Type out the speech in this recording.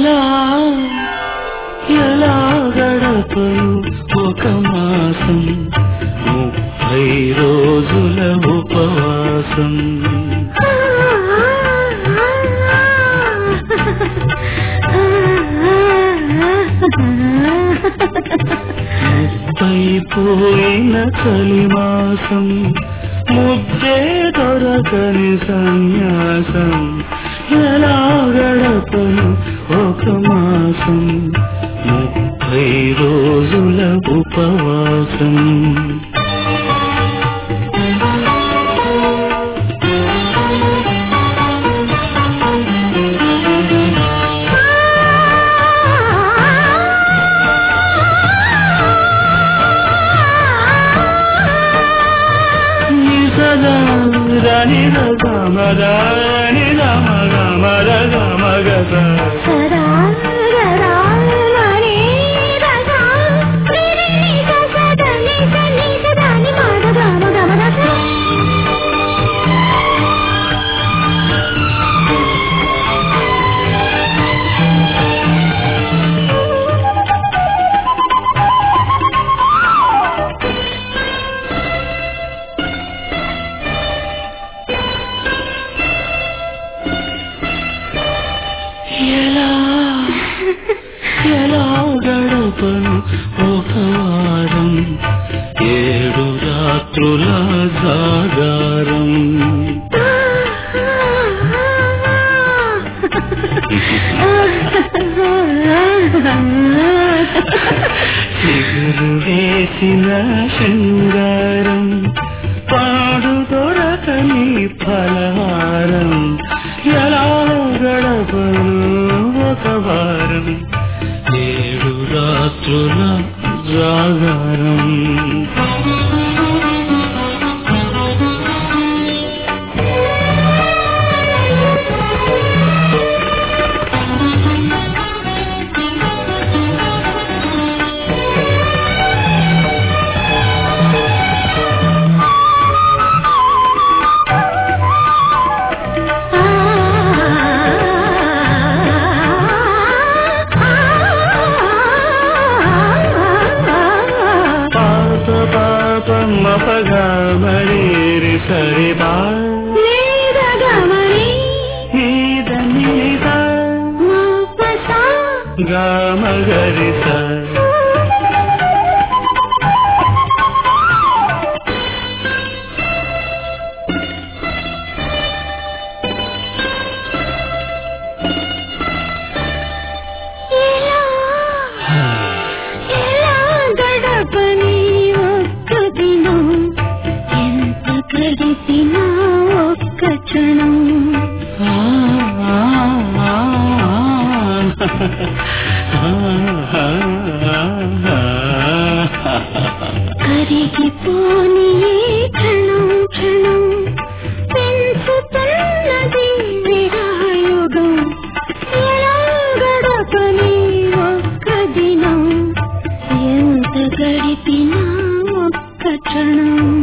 ఎలా ఎలా గడపను ఒక మాసం ముప్పై రోజుల ఉపవాసం ముప్పై పోయిన కలిమాసం ముద్దే దొరకని సన్యాసం ఎలా గడపను ఒక మాసం ముప్పై రోజుల ఉపవాసం నిజదా రని గమద ని గమ గమ ర గమ గద సదా రరా మరే రగా రిరి ని సద ని సని సదా ని మాద గమ గమ రస ఎలా ఎలా గడపను ఒక వారం ఏడు రాత్రుల జాగారం చిగురు వేసిన శృంగారం పాడు దొరకని ఫలహారం ఎలా గడపను ఒక వారం ఏడు రాత్రుల జాగారం పాప పాప మపగా మరేరి సరి బా నీద నీద గామగరిస గడపని ఒక్క దినం ఎంత గడిపినా ఒక్క క్షణం ఆ, ఆ, ఆ, ఆ. కరిగిపోని ఈ క్షణం క్షణం పెంచుతున్నది విరాయుగం ఎలా గడపని ఒక్క దినం ఎంత గడిపినా ఒక్క క్షణం